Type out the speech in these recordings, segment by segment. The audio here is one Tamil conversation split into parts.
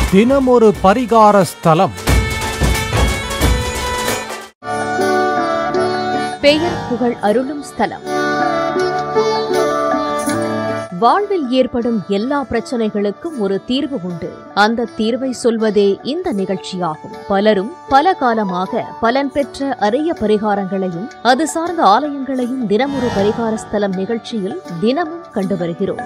தினமொரு பரிகார ஸ்தலம் பெயர் புகழ் அருளும் ஸ்தலம் வாழ்வில் ஏற்படும் எல்லா பிரச்சனைகளுக்கும் ஒரு தீர்வு உண்டு அந்த தீர்வை சொல்வதே இந்த நிகழ்ச்சியாகும் பலரும் பல காலமாக பலன் பெற்ற அரிய பரிகாரங்களையும் அது சார்ந்த ஆலயங்களையும் தினமொரு பரிகார ஸ்தலம் நிகழ்ச்சியில் தினமும் கண்டு வருகிறோம்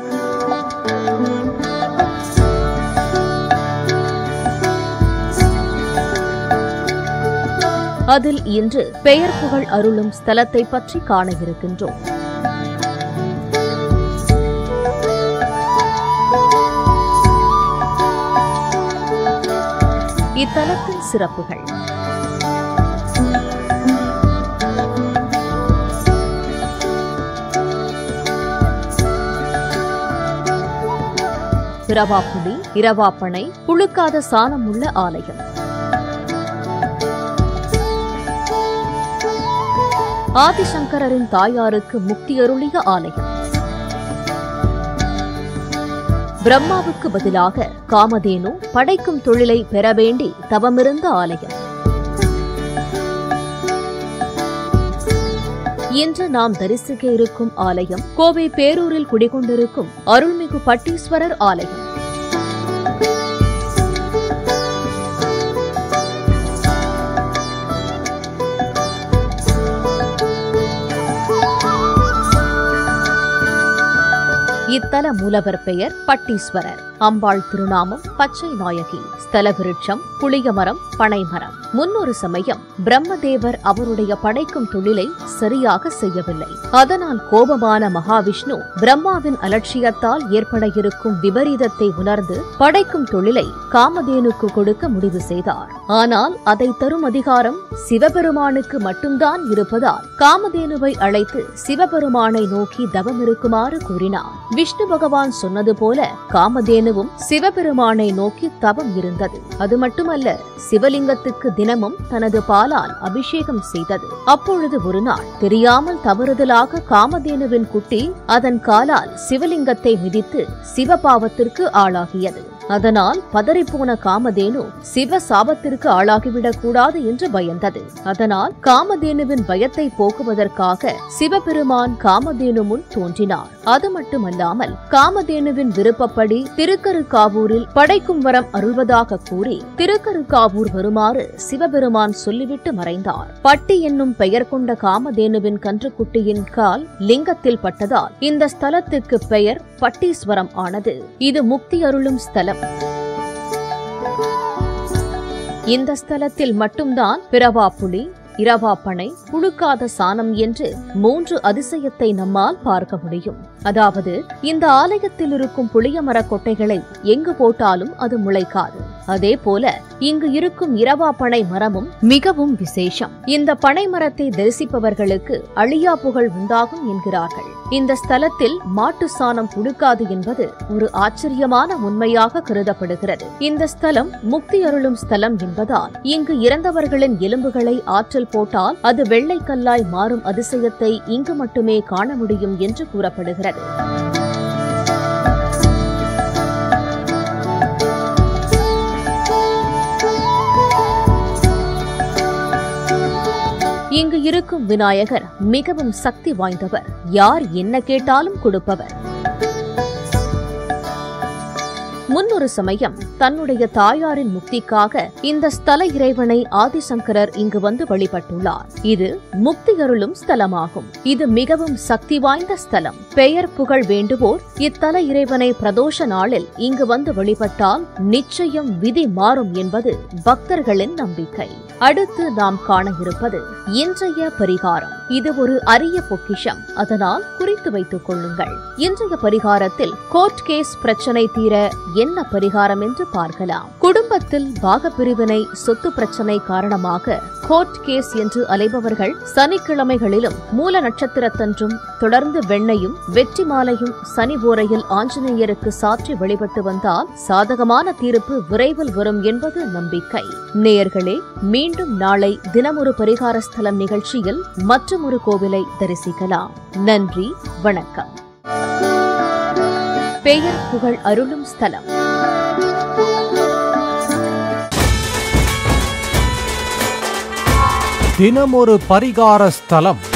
அதில் இன்று பெயர் புகழ் அருளும் ஸ்தலத்தை பற்றி காண இருக்கின்றோம் இத்தலத்தின் சிறப்புகள் இரவாப்புடி இரவாப்பனை புழுக்காத சாணம் உள்ள ஆலயம் ஆதிசங்கரரின் தாயாருக்கு முக்தியருளிய ஆலயம் பிரம்மாவுக்கு பதிலாக காமதேனு படைக்கும் தொழிலை பெற வேண்டி தவமிருந்த ஆலயம் இன்று நாம் தரிசிக்க இருக்கும் ஆலயம் கோவை பேரூரில் குடிகொண்டிருக்கும் அருள்மிகு பட்டீஸ்வரர் ஆலயம் இத்தல மூலவர் பெயர் பட்டீஸ்வரர் அம்பாள் திருநாமம் பச்சை நாயகி ஸ்தல விருட்சம் புளியமரம் பனைமரம் முன்னொரு சமயம் பிரம்மதேவர் அவருடைய படைக்கும் தொழிலை சரியாக செய்யவில்லை அதனால் கோபமான மகாவிஷ்ணு பிரம்மாவின் அலட்சியத்தால் ஏற்பட இருக்கும் விபரீதத்தை உணர்ந்து படைக்கும் தொழிலை காமதேனுக்கு கொடுக்க முடிவு செய்தார் ஆனால் அதை தரும் அதிகாரம் சிவபெருமானுக்கு மட்டும்தான் இருப்பதால் காமதேனுவை அழைத்து சிவபெருமானை நோக்கி தவம் இருக்குமாறு கூறினார் விஷ்ணு பகவான் சொன்னது போல காமதேனுவும் சிவபெருமானை நோக்கி தவம் இருந்தது அது மட்டுமல்ல சிவலிங்கத்துக்கு தினமும் தனது பாலால் அபிஷேகம் செய்தது அப்பொழுது ஒரு நாள் தெரியாமல் தவறுதலாக காமதேனுவின் குட்டி அதன் காலால் சிவலிங்கத்தை மிதித்து சிவபாவத்திற்கு ஆளாகியது அதனால் பதறிப்போன காமதேனு சிவ சாபத்திற்கு ஆளாகிவிடக் கூடாது என்று பயந்தது அதனால் காமதேனுவின் பயத்தை போக்குவதற்காக சிவபெருமான் காமதேனு முன் தோன்றினார் அது மட்டுமல்லாமல் காமதேனுவின் விருப்பப்படி திருக்கருக்காவூரில் படைக்கும் வரம் அருள்வதாக கூறி திருக்கருக்காவூர் வருமாறு சிவபெருமான் சொல்லிவிட்டு மறைந்தார் பட்டி என்னும் பெயர் கொண்ட காமதேனுவின் கன்றுக்குட்டியின் கால் லிங்கத்தில் பட்டதால் இந்த ஸ்தலத்துக்கு பெயர் பட்டீஸ்வரம் ஆனது இது முக்தி அருளும் ஸ்தலம் இந்த ஸ்தலத்தில் மட்டும்தான் பிறவாப்புலி இரவாப்பனை புழுக்காத சாணம் என்று மூன்று அதிசயத்தை நம்மால் பார்க்க முடியும் அதாவது இந்த ஆலயத்தில் இருக்கும் புளிய மரக் கொட்டைகளை எங்கு போட்டாலும் அது முளைக்காது அதே போல இங்கு இருக்கும் இரவா பனை மரமும் மிகவும் விசேஷம் இந்த பனை மரத்தை தரிசிப்பவர்களுக்கு அழியா புகழ் உண்டாகும் என்கிறார்கள் இந்த ஸ்தலத்தில் மாட்டு சாணம் புழுக்காது என்பது ஒரு ஆச்சரியமான உண்மையாக கருதப்படுகிறது இந்த ஸ்தலம் முக்தி அருளும் ஸ்தலம் என்பதால் இங்கு இறந்தவர்களின் எலும்புகளை ஆற்றல் போட்டால் அது வெள்ளை கல்லாய் மாறும் அதிசயத்தை இங்கு மட்டுமே காண முடியும் என்று கூறப்படுகிறது இங்கு இருக்கும் விநாயகர் மிகவும் சக்தி வாய்ந்தவர் யார் என்ன கேட்டாலும் கொடுப்பவர் முன்னொரு சமயம் தன்னுடைய தாயாரின் முக்திக்காக இந்த ஸ்தல இறைவனை ஆதிசங்கரர் இங்கு வந்து வழிபட்டுள்ளார் இது முக்தி அருளும் ஸ்தலமாகும் இது மிகவும் சக்தி வாய்ந்த ஸ்தலம் பெயர் புகழ் வேண்டுவோர் இத்தல இறைவனை பிரதோஷ நாளில் இங்கு வந்து வழிபட்டால் நிச்சயம் விதி மாறும் என்பது பக்தர்களின் நம்பிக்கை அடுத்து நாம் காண இருப்பது இன்றைய பரிகாரம் இது ஒரு அரிய பொக்கிஷம் அதனால் குறித்து வைத்துக் கொள்ளுங்கள் இன்றைய பரிகாரத்தில் கோர்ட் கேஸ் பிரச்சனை தீர என்ன பரிகாரம் என்று பார்க்கலாம் குடும்பத்தில் பாகப்பிரிவினை சொத்து பிரச்சனை காரணமாக கோர்ட் கேஸ் என்று அலைபவர்கள் சனிக்கிழமைகளிலும் மூல நட்சத்திரத்தன்றும் தொடர்ந்து வெண்ணையும் வெற்றி மாலையும் சனி ஓரையில் ஆஞ்சநேயருக்கு சாற்றி வழிபட்டு வந்தால் சாதகமான தீர்ப்பு விரைவில் வரும் என்பது நம்பிக்கை நேயர்களே மீண்டும் நாளை தினமொரு பரிகார ஸ்தலம் நிகழ்ச்சியில் மற்றொரு கோவிலை தரிசிக்கலாம் நன்றி வணக்கம் பெயர் புகழ் அருளும் ஸ்தலம் தினமொரு பரிகார ஸ்தலம்